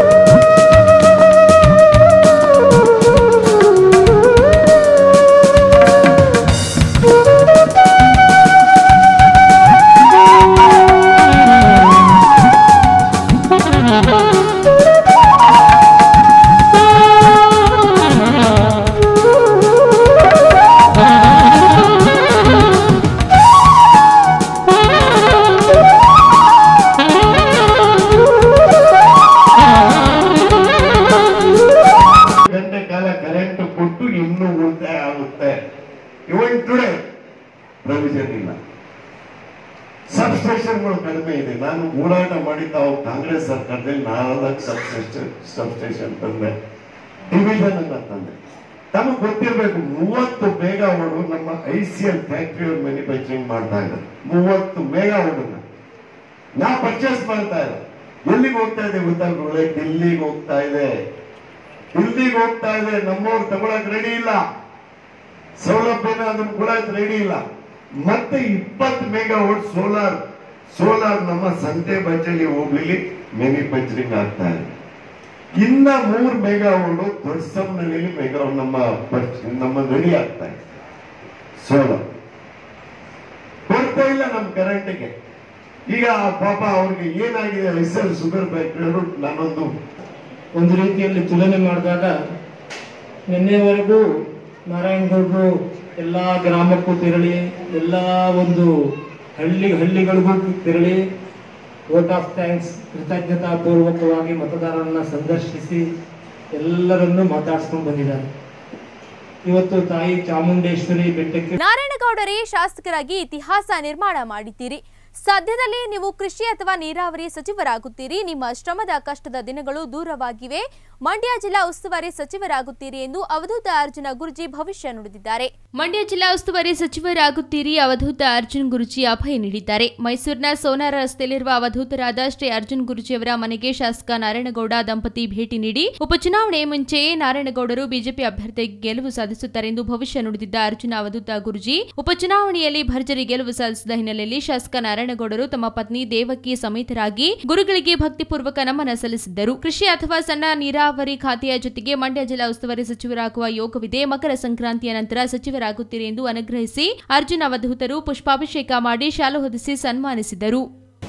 ನಾನು ಹೋರಾಟ ಮಾಡಿ ತಾವು ಕಾಂಗ್ರೆಸ್ ಸರ್ಕಾರದಲ್ಲಿ ನಾಲ್ಕು ಸಬ್ ಸ್ಟೇಷನ್ ಸಬ್ ಸ್ಟೇಷನ್ ತಂದೆ ಡಿವಿಷನ್ ಅನ್ನ ತಂದೆ ತಮಗೆ ಗೊತ್ತಿರಬೇಕು ಮೂವತ್ತು ಮೆಗಾವಾಟ್ ನಮ್ಮ I C L factory manufacturing ಮಾಡ್ತಾ ಇದ್ದಾರೆ ಮೂವತ್ತು ಮೆಗಾವಾಟ್ ನಾ ಪರ್ಚೇಸ್ ಮಾಡ್ತಾ ಇದ್ದೆ ಎಲ್ಲಿಗೆ ಹೋಗ್ತಾ ಇದೆ ಗೊತ್ತಾ ಗುರುಗಳೇ? ದಿಲ್ಲಿಗೆ ಹೋಗ್ತಾ ಇದೆ ದಿಲ್ಲಿಗೆ ಹೋಗ್ತಾ ಇದೆ ನಮ್ಮವ್ರು ತಗೊಳಕ್ ರೆಡಿ ಇಲ್ಲ ಸೌಲಭ್ಯನ ಅದನ್ನ ಕೊಡಕ್ ರೆಡಿ ಇಲ್ಲ ಮತ್ತೆ ಇಪ್ಪತ್ತು ಮೆಗಾವಾಟ್ ಸೋಲಾರ್ ಸೋಲಾರ್ ನಮ್ಮ ಸಂತೆ ಬಚ್ಚಲಿ ಹೋಗ್ಲಿ ಮ್ಯಾನುಫ್ಯಾಕ್ಚರಿಂಗ್ ಆಗ್ತಾ ಇದೆ ಇನ್ನ ಮೂರ್ ಮೆಗಾವಾಟ್ ದೊಡ್ಡಸಂನಲ್ಲಿ ಮೆಗಾವಾಟ್ ನಮ್ಮ ಪರ್ಚ್- ನಮ್ಮ ರೆಡಿ ಆಗ್ತಾ ಇದೆ ಸೋಲಾರ್ ಕೊಡ್ತಾ ಇಲ್ಲ ನಮ್ಮ ಕರೆಂಟಿಗೆ ಈಗ ಪಾಪ ಅವ್ರಿಗೆ ಏನಾಗಿದೆ ಹೆಸರು ಶುಗರ್ ಫ್ಯಾಕ್ಟರಿ ನಾನೊಂದು ಒಂದು ರೀತಿಯಲ್ಲಿ ತುಲನೆ ಮಾಡಿದಾಗ ನಿನ್ನೆವರೆಗೂ ನಾರಾಯಣಗೌಡರು ಎಲ್ಲ ಗ್ರಾಮಕ್ಕೂ ತೆರಳಿ ಎಲ್ಲ ಒಂದು ಹಳ್ಳಿ ಹಳ್ಳಿಗಳಿಗೂ ತೆರಳಿ ವೋಟ್ ಆಫ್ ಥ್ಯಾಂಕ್ಸ್ ಕೃತಜ್ಞತಾ ಪೂರ್ವಕವಾಗಿ ಮತದಾರರನ್ನ ಸಂದರ್ಶಿಸಿ ಎಲ್ಲರನ್ನೂ ಮಾತಾಡ್ಸ್ಕೊಂಡು ಬಂದಿದ್ದಾರೆ ಇವತ್ತು ತಾಯಿ ಚಾಮುಂಡೇಶ್ವರಿ ಬೆಟ್ಟಕ್ಕೆ ನಾರಾಯಣಗೌಡರೇ ಶಾಸಕರಾಗಿ ಇತಿಹಾಸ ನಿರ್ಮಾಣ ಮಾಡಿದ್ದೀರಿ ಸದ್ಯದಲ್ಲೇ ನೀವು ಕೃಷಿ ಅಥವಾ ನೀರಾವರಿ ಸಚಿವರಾಗುತ್ತೀರಿ ನಿಮ್ಮ ಶ್ರಮದ ಕಷ್ಟದ ದಿನಗಳು ದೂರವಾಗಿವೆ ಮಂಡ್ಯ ಜಿಲ್ಲಾ ಉಸ್ತುವಾರಿ ಸಚಿವರಾಗುತ್ತೀರಿ ಎಂದು ಅವಧೂತ ಅರ್ಜುನ ಗುರುಜಿ ಭವಿಷ್ಯ ನುಡಿದಿದ್ದಾರೆ ಮಂಡ್ಯ ಜಿಲ್ಲಾ ಉಸ್ತುವಾರಿ ಸಚಿವರಾಗುತ್ತೀರಿ ಅವಧೂತ ಅರ್ಜುನ್ ಗುರುಜಿ ಅಭಯ ನೀಡಿದ್ದಾರೆ ಮೈಸೂರಿನ ಸೋನಾರ ರಸ್ತೆಯಲ್ಲಿರುವ ಅವಧೂತರಾದ ಶ್ರೀ ಅರ್ಜುನ್ ಗುರುಜಿಯವರ ಮನೆಗೆ ಶಾಸಕ ನಾರಾಯಣಗೌಡ ದಂಪತಿ ಭೇಟಿ ನೀಡಿ ಉಪಚುನಾವಣೆ ಮುಂಚೆಯೇ ನಾರಾಯಣಗೌಡರು ಬಿಜೆಪಿ ಅಭ್ಯರ್ಥಿ ಗೆಲುವು ಸಾಧಿಸುತ್ತಾರೆ ಎಂದು ಭವಿಷ್ಯ ನುಡಿದಿದ್ದ ಅರ್ಜುನ ಅವಧೂತ ಗುರುಜಿ ಉಪಚುನಾವಣೆಯಲ್ಲಿ ಭರ್ಜರಿ ಗೆಲುವು ಸಾಧಿಸಿದ ಹಿನ್ನೆಲೆಯಲ್ಲಿ ಶಾಸಕ ನಾರಾಯಣಗೌಡರು ತಮ್ಮ ಪತ್ನಿ ದೇವಕಿ ಸಮೇತರಾಗಿ ಗುರುಗಳಿಗೆ ಭಕ್ತಿಪೂರ್ವಕ ನಮನ ಸಲ್ಲಿಸಿದ್ದರು ಕೃಷಿ ಅಥವಾ ಸಣ್ಣ ನೀರಾವರಿ ಖಾತೆಯ ಜೊತೆಗೆ ಮಂಡ್ಯ ಜಿಲ್ಲಾ ಉಸ್ತುವಾರಿ ಸಚಿವರಾಗುವ ಯೋಗವಿದೆ ಮಕರ ಸಂಕ್ರಾಂತಿಯ ನಂತರ ಸಚಿವರಾಗುತ್ತೀರಿ ಎಂದು ಅನುಗ್ರಹಿಸಿ ಅರ್ಜುನ್ ಅವಧೂತರು ಪುಷ್ಪಾಭಿಷೇಕ ಮಾಡಿ ಶಾಲು ಹೊದಿಸಿ ಸನ್ಮಾನಿಸಿದರು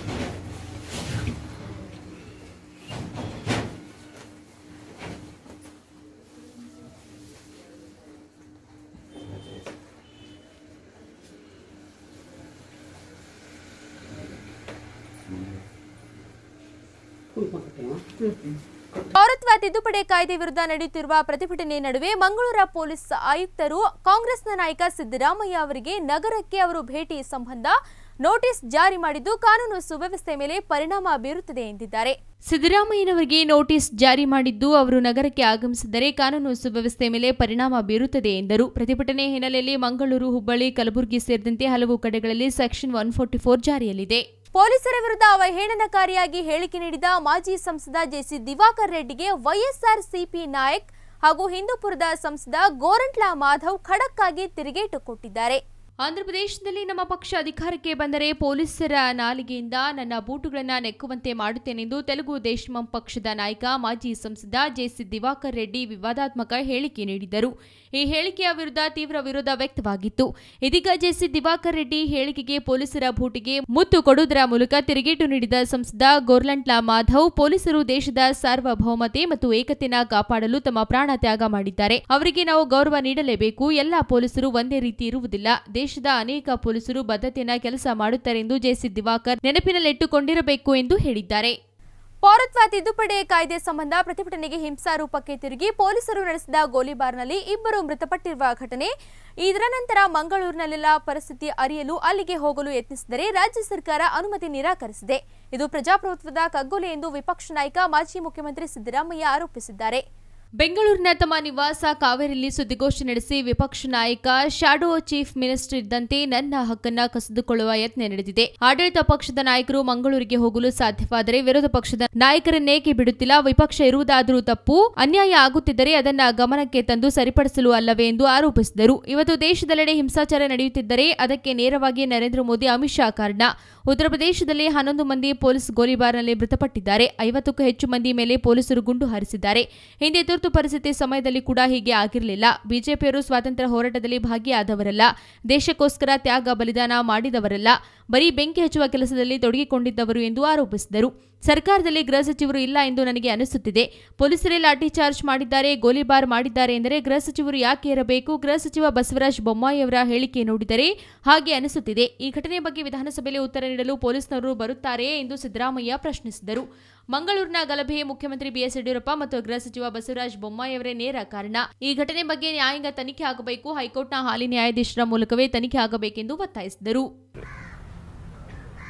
ಪೌರತ್ವ ತಿದ್ದುಪಡಿ ಕಾಯ್ದೆ ವಿರುದ್ಧ ನಡೆಯುತ್ತಿರುವ ಪ್ರತಿಭಟನೆ ನಡುವೆ ಮಂಗಳೂರ ಪೊಲೀಸ್ ಆಯುಕ್ತರು ಕಾಂಗ್ರೆಸ್ನ ನಾಯಕ ಸಿದ್ದರಾಮಯ್ಯ ಅವರಿಗೆ ನಗರಕ್ಕೆ ಅವರು ಭೇಟಿ ಸಂಬಂಧ ನೋಟಿಸ್ ಜಾರಿ ಮಾಡಿದ್ದು ಕಾನೂನು ಸುವ್ಯವಸ್ಥೆ ಮೇಲೆ ಪರಿಣಾಮ ಬೀರುತ್ತದೆ ಎಂದಿದ್ದಾರೆ ಸಿದ್ದರಾಮಯ್ಯನವರಿಗೆ ನೋಟಿಸ್ ಜಾರಿ ಮಾಡಿದ್ದು ಅವರು ನಗರಕ್ಕೆ ಆಗಮಿಸಿದರೆ ಕಾನೂನು ಸುವ್ಯವಸ್ಥೆ ಮೇಲೆ ಪರಿಣಾಮ ಬೀರುತ್ತದೆ ಎಂದರು ಪ್ರತಿಭಟನೆ ಹಿನ್ನೆಲೆಯಲ್ಲಿ ಮಂಗಳೂರು ಹುಬ್ಬಳ್ಳಿ ಕಲಬುರಗಿ ಸೇರಿದಂತೆ ಹಲವು ಕಡೆಗಳಲ್ಲಿ ಸೆಕ್ಷನ್ ಒನ್ ಫೋರ್ಟಿ ಫೋರ್ ಜಾರಿಯಲ್ಲಿದೆ ಪೊಲೀಸರ ವಿರುದ್ಧ ಅವಹೇಳನಕಾರಿಯಾಗಿ ಹೇಳಿಕೆ ನೀಡಿದ ಮಾಜಿ ಸಂಸದ ಜೆಸಿ ದಿವಾಕರ್ ರೆಡ್ಡಿಗೆ ವೈಎಸ್ಆರ್ ಸಿಪಿ ನಾಯಕ್ ಹಾಗೂ ಹಿಂದೂಪುರದ ಸಂಸದ ಗೋರಂಟ್ಲಾ ಮಾಧವ್ ಖಡಕ್ ಆಗಿ ತಿರುಗೇಟು ಕೊಟ್ಟಿದ್ದಾರೆ ಆಂಧ್ರಪ್ರದೇಶದಲ್ಲಿ ನಮ್ಮ ಪಕ್ಷ ಅಧಿಕಾರಕ್ಕೆ ಬಂದರೆ ಪೊಲೀಸರ ನಾಲಿಗೆಯಿಂದ ನನ್ನ ಬೂಟುಗಳನ್ನು ನೆಕ್ಕುವಂತೆ ಮಾಡುತ್ತೇನೆಂದು ತೆಲುಗು ದೇಶಂ ಪಕ್ಷದ ನಾಯಕ ಮಾಜಿ ಸಂಸದ ಜೆಸಿ ದಿವಾಕರ್ ರೆಡ್ಡಿ ವಿವಾದಾತ್ಮಕ ಹೇಳಿಕೆ ನೀಡಿದ್ದರು ಈ ಹೇಳಿಕೆಯ ವಿರುದ್ಧ ತೀವ್ರ ವಿರೋಧ ವ್ಯಕ್ತವಾಗಿತ್ತು ಇದೀಗ ಜೆಸಿ ದಿವಾಕರ್ ರೆಡ್ಡಿ ಹೇಳಿಕೆಗೆ ಪೊಲೀಸರ ಬೂಟಿಗೆ ಮುತ್ತು ಕೊಡುವುದರ ಮೂಲಕ ತಿರುಗೇಟು ನೀಡಿದ ಸಂಸದ ಗೋರ್ಲಂಟ್ಲಾ ಮಾಧವ್ ಪೊಲೀಸರು ದೇಶದ ಸಾರ್ವಭೌಮತೆ ಮತ್ತು ಏಕತೆನ ಕಾಪಾಡಲು ತಮ್ಮ ಪ್ರಾಣ ತ್ಯಾಗ ಮಾಡಿದ್ದಾರೆ ಅವರಿಗೆ ನಾವು ಗೌರವ ನೀಡಲೇಬೇಕು ಎಲ್ಲಾ ಪೊಲೀಸರು ಒಂದೇ ರೀತಿ ಇರುವುದಿಲ್ಲ ದೇಶದ ಅನೇಕ ಪೊಲೀಸರು ಬದ್ಧತೆಯನ್ನ ಕೆಲಸ ಮಾಡುತ್ತಾರೆ ಎಂದು ಜೆಸಿ ದಿವಾಕರ್ ನೆನಪಿನಲ್ಲಿಟ್ಟುಕೊಂಡಿರಬೇಕು ಎಂದು ಹೇಳಿದ್ದಾರೆ ಪೌರತ್ವ ತಿದ್ದುಪಡಿ ಕಾಯ್ದೆ ಸಂಬಂಧ ಪ್ರತಿಭಟನೆಗೆ ಹಿಂಸಾರೂಪಕ್ಕೆ ತಿರುಗಿ ಪೊಲೀಸರು ನಡೆಸಿದ ಗೋಲಿಬಾರ್ನಲ್ಲಿ ಇಬ್ಬರು ಮೃತಪಟ್ಟಿರುವ ಘಟನೆ ಇದರ ನಂತರ ಮಂಗಳೂರಿನಲ್ಲೆಲ್ಲ ಪರಿಸ್ಥಿತಿ ಅರಿಯಲು ಅಲ್ಲಿಗೆ ಹೋಗಲು ಯತ್ನಿಸಿದರೆ ರಾಜ್ಯ ಸರ್ಕಾರ ಅನುಮತಿ ನಿರಾಕರಿಸಿದೆ ಇದು ಪ್ರಜಾಪ್ರಭುತ್ವದ ಕಗ್ಗೊಲೆ ಎಂದು ವಿಪಕ್ಷ ನಾಯಕ ಮಾಜಿ ಮುಖ್ಯಮಂತ್ರಿ ಸಿದ್ದರಾಮಯ್ಯ ಆರೋಪಿಸಿದ್ದಾರೆ ಬೆಂಗಳೂರಿನ ತಮ್ಮ ನಿವಾಸ ಕಾವೇರಿಯಲ್ಲಿ ಸುದ್ದಿಗೋಷ್ಠಿ ನಡೆಸಿ ವಿಪಕ್ಷ ನಾಯಕ ಶಾಡೋ ಚೀಫ್ ಮಿನಿಸ್ಟರ್ ಇದ್ದಂತೆ ನನ್ನ ಹಕ್ಕನ್ನ ಕಸಿದುಕೊಳ್ಳುವ ಯತ್ನ ನಡೆದಿದೆ ಆಡಳಿತ ಪಕ್ಷದ ನಾಯಕರು ಮಂಗಳೂರಿಗೆ ಹೋಗಲು ಸಾಧ್ಯವಾದರೆ ವಿರೋಧ ಪಕ್ಷದ ನಾಯಕರನ್ನೇಕೆ ಬಿಡುತ್ತಿಲ್ಲ ವಿಪಕ್ಷ ಇರುವುದಾದರೂ ತಪ್ಪು ಅನ್ಯಾಯ ಆಗುತ್ತಿದ್ದರೆ ಅದನ್ನ ಗಮನಕ್ಕೆ ತಂದು ಸರಿಪಡಿಸಲು ಅಲ್ಲವೇ ಎಂದು ಆರೋಪಿಸಿದರು ಇವತ್ತು ದೇಶದೆಲ್ಲೆಡೆ ಹಿಂಸಾಚಾರ ನಡೆಯುತ್ತಿದ್ದರೆ ಅದಕ್ಕೆ ನೇರವಾಗಿ ನರೇಂದ್ರ ಮೋದಿ ಅಮಿತ್ ಶಾ ಕಾರಣ ಉತ್ತರ ಪ್ರದೇಶದಲ್ಲಿ ಹನ್ನೊಂದು ಮಂದಿ ಪೊಲೀಸ್ ಗೋಲಿಬಾರ್ನಲ್ಲಿ ಮೃತಪಟ್ಟಿದ್ದಾರೆ ಐವತ್ತಕ್ಕೂ ಹೆಚ್ಚು ಮಂದಿ ಮೇಲೆ ಪೊಲೀಸರು ಗುಂಡು ಹಾರಿಸಿದ್ದಾರೆ ಹಿಂದೆ ತುರ್ತು ಪರಿಸ್ಥಿತಿ ಸಮಯದಲ್ಲಿ ಕೂಡ ಹೀಗೆ ಆಗಿರಲಿಲ್ಲ ಬಿಜೆಪಿಯವರು ಸ್ವಾತಂತ್ರ್ಯ ಹೋರಾಟದಲ್ಲಿ ಭಾಗಿಯಾದವರಲ್ಲ ದೇಶಕ್ಕೋಸ್ಕರ ತ್ಯಾಗ ಬಲಿದಾನ ಮಾಡಿದವರಲ್ಲ ಬರೀ ಬೆಂಕಿ ಹಚ್ಚುವ ಕೆಲಸದಲ್ಲಿ ತೊಡಗಿಕೊಂಡಿದ್ದವರು ಎಂದು ಆರೋಪಿಸಿದರು ಸರ್ಕಾರದಲ್ಲಿ ಗೃಹ ಸಚಿವರು ಇಲ್ಲ ಎಂದು ನನಗೆ ಅನಿಸುತ್ತಿದೆ ಪೊಲೀಸರೇ ಲಾಠಿ ಚಾರ್ಜ್ ಮಾಡಿದ್ದಾರೆ ಗೋಲಿಬಾರ್ ಮಾಡಿದ್ದಾರೆ ಎಂದರೆ ಗೃಹ ಸಚಿವರು ಯಾಕೆ ಇರಬೇಕು ಗೃಹ ಸಚಿವ ಬಸವರಾಜ ಬೊಮ್ಮಾಯಿಯವರ ಹೇಳಿಕೆ ನೋಡಿದರೆ ಹಾಗೆ ಅನಿಸುತ್ತಿದೆ ಈ ಘಟನೆ ಬಗ್ಗೆ ವಿಧಾನಸಭೆಯಲ್ಲಿ ಉತ್ತರ ನೀಡಲು ಪೊಲೀಸ್ನವರು ಬರುತ್ತಾರೆಯೇ ಎಂದು ಸಿದ್ದರಾಮಯ್ಯ ಪ್ರಶ್ನಿಸಿದರು ಮಂಗಳೂರಿನ ಗಲಭೆ ಮುಖ್ಯಮಂತ್ರಿ ಬಿಎಸ್ ಯಡಿಯೂರಪ್ಪ ಮತ್ತು ಗೃಹ ಸಚಿವ ಬಸವರಾಜ ಬೊಮ್ಮಾಯಿಯವರೇ ನೇರ ಕಾರಣ ಈ ಘಟನೆ ಬಗ್ಗೆ ನ್ಯಾಯಾಂಗ ತನಿಖೆ ಆಗಬೇಕು ಹೈಕೋರ್ಟ್ನ ಹಾಲಿ ನ್ಯಾಯಾಧೀಶರ ಮೂಲಕವೇ ತನಿಖೆ ಆಗಬೇಕೆಂದು ಒತ್ತಾಯಿಸಿದರು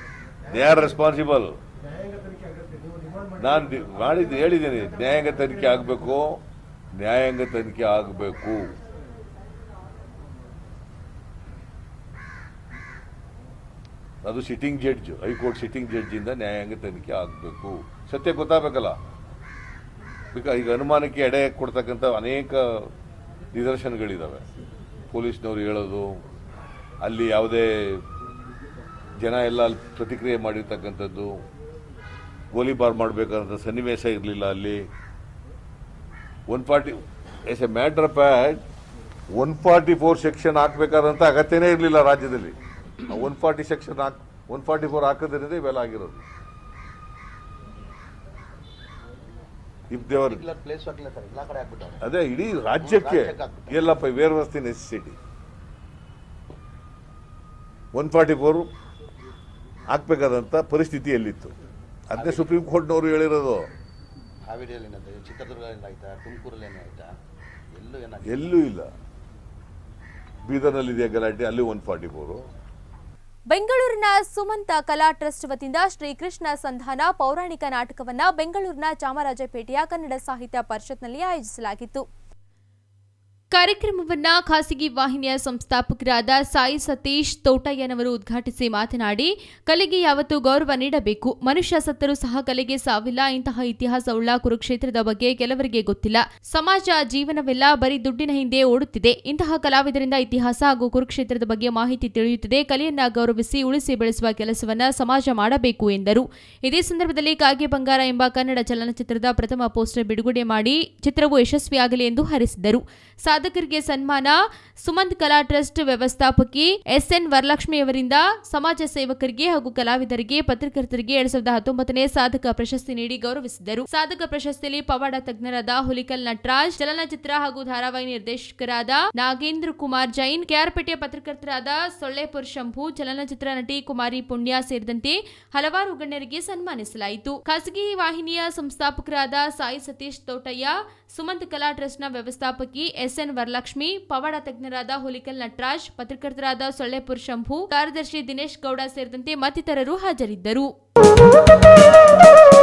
ದೇ ಆರ್ ರೆಸ್ಪಾನ್ಸಿಬಲ್ ನಾನು ಮಾಡಿದ್ದು ಹೇಳಿದ್ದೀನಿ ನ್ಯಾಯಾಂಗ ತನಿಖೆ ಆಗಬೇಕು ನ್ಯಾಯಾಂಗ ತನಿಖೆ ಆಗಬೇಕು ಅದು ಸಿಟ್ಟಿಂಗ್ ಜಡ್ಜ್ ಹೈಕೋರ್ಟ್ ಸಿಟ್ಟಿಂಗ್ ಜಡ್ಜಿಂದ ನ್ಯಾಯಾಂಗ ತನಿಖೆ ಆಗಬೇಕು ಸತ್ಯ ಗೊತ್ತಾಗಬೇಕಲ್ಲ ಬಿಕಾ ಈಗ ಅನುಮಾನಕ್ಕೆ ಎಡೆ ಕೊಡ್ತಕ್ಕಂಥ ಅನೇಕ ನಿದರ್ಶನಗಳಿದ್ದಾವೆ ಪೊಲೀಸ್ನವ್ರು ಹೇಳೋದು ಅಲ್ಲಿ ಯಾವುದೇ ಜನ ಎಲ್ಲ ಅಲ್ಲಿ ಪ್ರತಿಕ್ರಿಯೆ ಮಾಡಿರ್ತಕ್ಕಂಥದ್ದು ಗೋಲಿಬಾರ್ ಮಾಡಬೇಕಾದಂಥ ಸನ್ನಿವೇಶ ಇರಲಿಲ್ಲ ಅಲ್ಲಿ one forty as a matter of fact one forty four section ಹಾಕಬೇಕಾದಂಥ ಅಗತ್ಯನೇ ಇರಲಿಲ್ಲ ರಾಜ್ಯದಲ್ಲಿ ಒನ್ ಫಾರ್ಟಿ ಸೆಕ್ಷನ್ ಹಾಕ್ ಒನ್ ಫಾರ್ಟಿ ಫೋರ್ ಹಾಕೋದ್ರಿಂದ ಇವೆಲ್ಲ ಆಗಿರೋದು ಇಫ್ ದೇವರ್ ಅದೇ ಇಡೀ ರಾಜ್ಯಕ್ಕೆ ಎಲ್ಲಪ್ಪ ವ್ಯವಸ್ಥೆ ನೆಸೆಸಿಟಿ ಒನ್ ಫಾರ್ಟಿ ಫೋರ್ ಹಾಕ್ಬೇಕಾದಂಥ ಪರಿಸ್ಥಿತಿ ಎಲ್ಲಿತ್ತು ಅದನ್ನೇ ಸುಪ್ರೀಂ ಕೋರ್ಟ್ನವರು ಹೇಳಿರೋದು ಹಾವೇರಿಯಲ್ಲಿ ಏನಾಯ್ತು ಚಿತ್ರದುರ್ಗದಲ್ಲಿ ಆಯ್ತಾ ತುಮಕೂರಲ್ಲಿ ಏನಾಯ್ತಾ ಎಲ್ಲೂ ಏನಾಯ್ತು ಎಲ್ಲೂ ಇಲ್ಲ ಬೀದರ್ನಲ್ಲಿದೆಯಾ ಗಲಾಟೆ ಅಲ್ಲಿ ಒನ್ ಫಾರ್ಟಿ ಫೋರು ಬೆಂಗಳೂರಿನ ಸುಮಂತ ಕಲಾ ಟ್ರಸ್ಟ್ ವತಿಯಿಂದ ಶ್ರೀಕೃಷ್ಣ ಸಂಧಾನ ಪೌರಾಣಿಕ ನಾಟಕವನ್ನ ಬೆಂಗಳೂರಿನ ಚಾಮರಾಜಪೇಟೆಯ ಕನ್ನಡ ಸಾಹಿತ್ಯ ಪರಿಷತ್ನಲ್ಲಿ ಆಯೋಜಿಸಲಾಗಿತ್ತು ಕಾರ್ಯಕ್ರಮವನ್ನ ಖಾಸಗಿ ವಾಹಿನಿಯ ಸಂಸ್ಥಾಪಕರಾದ ಸಾಯಿ ಸತೀಶ್ ತೋಟಯ್ಯನವರು ಉದ್ಘಾಟಿಸಿ ಮಾತನಾಡಿ ಕಲೆಗೆ ಯಾವತ್ತೂ ಗೌರವ ನೀಡಬೇಕು ಮನುಷ್ಯ ಸತ್ತರೂ ಸಹ ಕಲೆಗೆ ಸಾವಿಲ್ಲ ಇಂತಹ ಇತಿಹಾಸವುಳ್ಳ ಕುರುಕ್ಷೇತ್ರದ ಬಗ್ಗೆ ಕೆಲವರಿಗೆ ಗೊತ್ತಿಲ್ಲ ಸಮಾಜ ಜೀವನವೆಲ್ಲ ಬರೀ ದುಡ್ಡಿನ ಹಿಂದೆ ಓಡುತ್ತಿದೆ ಇಂತಹ ಕಲಾವಿದರಿಂದ ಇತಿಹಾಸ ಹಾಗೂ ಕುರುಕ್ಷೇತ್ರದ ಬಗ್ಗೆ ಮಾಹಿತಿ ತಿಳಿಯುತ್ತದೆ ಕಲೆಯನ್ನ ಗೌರವಿಸಿ ಉಳಿಸಿ ಬೆಳೆಸುವ ಕೆಲಸವನ್ನ ಸಮಾಜ ಮಾಡಬೇಕು ಎಂದರು ಇದೇ ಸಂದರ್ಭದಲ್ಲಿ ಕಾಗೆ ಬಂಗಾರ ಎಂಬ ಕನ್ನಡ ಚಲನಚಿತ್ರದ ಪ್ರಥಮ ಪೋಸ್ಟರ್ ಬಿಡುಗಡೆ ಮಾಡಿ ಚಿತ್ರವು ಯಶಸ್ವಿಯಾಗಲಿ ಎಂದು ಹರಿಸಿದರು ಸಾಧಕರಿಗೆ ಸನ್ಮಾನ ಸುಮಂತ್ ಕಲಾ ಟ್ರಸ್ಟ್ ವ್ಯವಸ್ಥಾಪಕಿ ಎಸ್ಎನ್ ವರಲಕ್ಷ್ಮಿಯವರಿಂದ ಸಮಾಜ ಸೇವಕರಿಗೆ ಹಾಗೂ ಕಲಾವಿದರಿಗೆ ಪತ್ರಕರ್ತರಿಗೆ ಎರಡ್ ಸಾವಿರದ ಹತ್ತೊಂಬತ್ತನೇ ಸಾಧಕ ಪ್ರಶಸ್ತಿ ನೀಡಿ ಗೌರವಿಸಿದರು ಸಾಧಕ ಪ್ರಶಸ್ತಿಯಲ್ಲಿ ಪವಾಡ ತಜ್ಞರಾದ ಹುಲಿಕಲ್ ನಟರಾಜ್ ಚಲನಚಿತ್ರ ಹಾಗೂ ಧಾರಾವಾಹಿ ನಿರ್ದೇಶಕರಾದ ನಾಗೇಂದ್ರ ಕುಮಾರ್ ಜೈನ್ ಕೆಆರ್ಪೇಟೆಯ ಪತ್ರಕರ್ತರಾದ ಸೊಳ್ಳೆಪುರ್ ಶಂಭು ಚಲನಚಿತ್ರ ನಟಿ ಕುಮಾರಿ ಪುಣ್ಯ ಸೇರಿದಂತೆ ಹಲವಾರು ಗಣ್ಯರಿಗೆ ಸನ್ಮಾನಿಸಲಾಯಿತು ಖಾಸಗಿ ವಾಹಿನಿಯ ಸಂಸ್ಥಾಪಕರಾದ ಸಾಯಿ ಸತೀಶ್ ತೋಟಯ್ಯ ಸುಮಂತ್ ಕಲಾ ಟ್ರಸ್ಟ್ನ ವ್ಯವಸ್ಥಾಪಕಿ ಎಸ್ಎನ್ ವರಲಕ್ಷ್ಮಿ ಪವಾಡ ತಜ್ಞರಾದ ಹುಲಿಕಲ್ ನಟರಾಜ್ ಪತ್ರಕರ್ತರಾದ ಸೊಳ್ಳೆಪುರ್ ಶಂಭು ಕಾರ್ಯದರ್ಶಿ ದಿನೇಶ್ ಗೌಡ ಸೇರಿದಂತೆ ಮತ್ತಿತರರು ಹಾಜರಿದ್ದರು